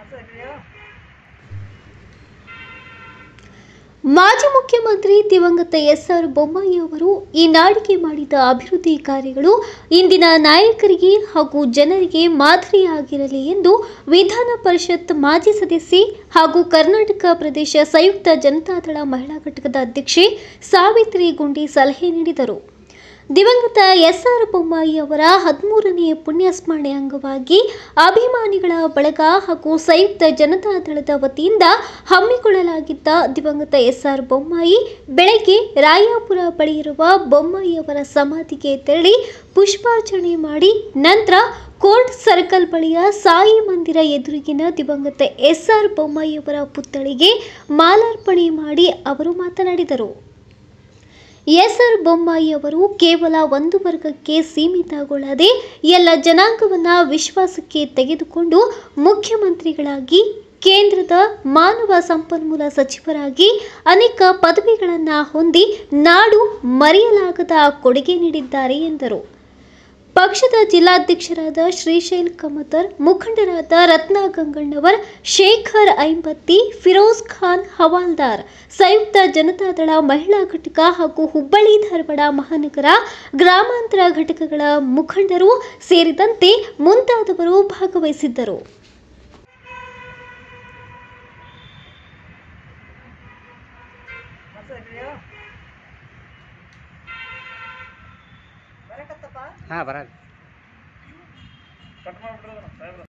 ಮಾಜಿ ಮುಖ್ಯಮಂತ್ರಿ ದಿವಂಗತ ಎಸ್ ಆರ್ ಬೊಮ್ಮಾಯಿ ಅವರು ಈ ನಾಡಿಗೆ ಮಾಡಿದ ಅಭಿವೃದ್ಧಿ ಕಾರ್ಯಗಳು ಇಂದಿನ ನಾಯಕರಿಗೆ ಹಾಗೂ ಜನರಿಗೆ ಮಾದರಿಯಾಗಿರಲಿ ಎಂದು ವಿಧಾನ ಪರಿಷತ್ ಮಾಜಿ ಸದಸ್ಯೆ ಹಾಗೂ ಕರ್ನಾಟಕ ಪ್ರದೇಶ ಸಂಯುಕ್ತ ಜನತಾದಳ ಮಹಿಳಾ ಘಟಕದ ಅಧ್ಯಕ್ಷೆ ಸಾವಿತ್ರಿ ಗುಂಡಿ ಸಲಹೆ ನೀಡಿದರು ದಿವಂಗತ ಎಸ್ ಆರ್ ಬೊಮ್ಮಾಯಿ ಅವರ ಹದಿಮೂರನೇ ಪುಣ್ಯಸ್ಮರಣೆ ಅಂಗವಾಗಿ ಅಭಿಮಾನಿಗಳ ಬಳಗ ಹಾಗೂ ಸಂಯುಕ್ತ ಜನತಾದಳದ ವತಿಯಿಂದ ಹಮ್ಮಿಕೊಳ್ಳಲಾಗಿದ್ದ ದಿವಂಗತ ಎಸ್ ಆರ್ ಬೊಮ್ಮಾಯಿ ಬೆಳಗ್ಗೆ ರಾಯಾಪುರ ಬಳಿ ಇರುವ ಬೊಮ್ಮಾಯಿ ಅವರ ಸಮಾಧಿಗೆ ತೆರಳಿ ಪುಷ್ಪಾರ್ಚನೆ ಮಾಡಿ ನಂತರ ಕೋರ್ಟ್ ಸರ್ಕಲ್ ಬಳಿಯ ಸಾಯಿ ಮಂದಿರ ಎದುರಿಗಿನ ದಿವಂಗತ ಎಸ್ ಆರ್ ಬೊಮ್ಮಾಯಿ ಅವರ ಪುತ್ಥಳಿಗೆ ಮಾಲಾರ್ಪಣೆ ಮಾಡಿ ಅವರು ಮಾತನಾಡಿದರು ಎಸ್ ಆರ್ ಬೊಮ್ಮಾಯಿ ಅವರು ಕೇವಲ ಒಂದು ವರ್ಗಕ್ಕೆ ಸೀಮಿತಗೊಳ್ಳದೆ ಎಲ್ಲ ಜನಾಂಗವನ್ನ ವಿಶ್ವಾಸಕ್ಕೆ ತೆಗೆದುಕೊಂಡು ಮುಖ್ಯಮಂತ್ರಿಗಳಾಗಿ ಕೇಂದ್ರದ ಮಾನವ ಸಂಪನ್ಮೂಲ ಸಚಿವರಾಗಿ ಅನೇಕ ಪದವಿಗಳನ್ನು ಹೊಂದಿ ನಾಡು ಮರೆಯಲಾಗದ ಕೊಡುಗೆ ನೀಡಿದ್ದಾರೆ ಎಂದರು ಪಕ್ಷದ ಜಿಲ್ಲಾಧ್ಯಕ್ಷರಾದ ಶ್ರೀಶೈಲ್ ಕಮತರ್ ಮುಖಂಡರಾದ ರತ್ನ ಗಂಗಣ್ಣವರ್ ಶೇಖರ್ ಐಂಬತ್ತಿ ಫಿರೋಜ್ ಖಾನ್ ಹವಾಲ್ದಾರ್ ಸಂಯುಕ್ತ ಜನತಾದಳ ಮಹಿಳಾ ಘಟಕ ಹಾಗೂ ಹುಬ್ಬಳ್ಳಿ ಧಾರವಾಡ ಮಹಾನಗರ ಗ್ರಾಮಾಂತರ ಘಟಕಗಳ ಮುಖಂಡರು ಸೇರಿದಂತೆ ಮುಂತಾದವರು ಭಾಗವಹಿಸಿದ್ದರು ಹಾಂ ಬರ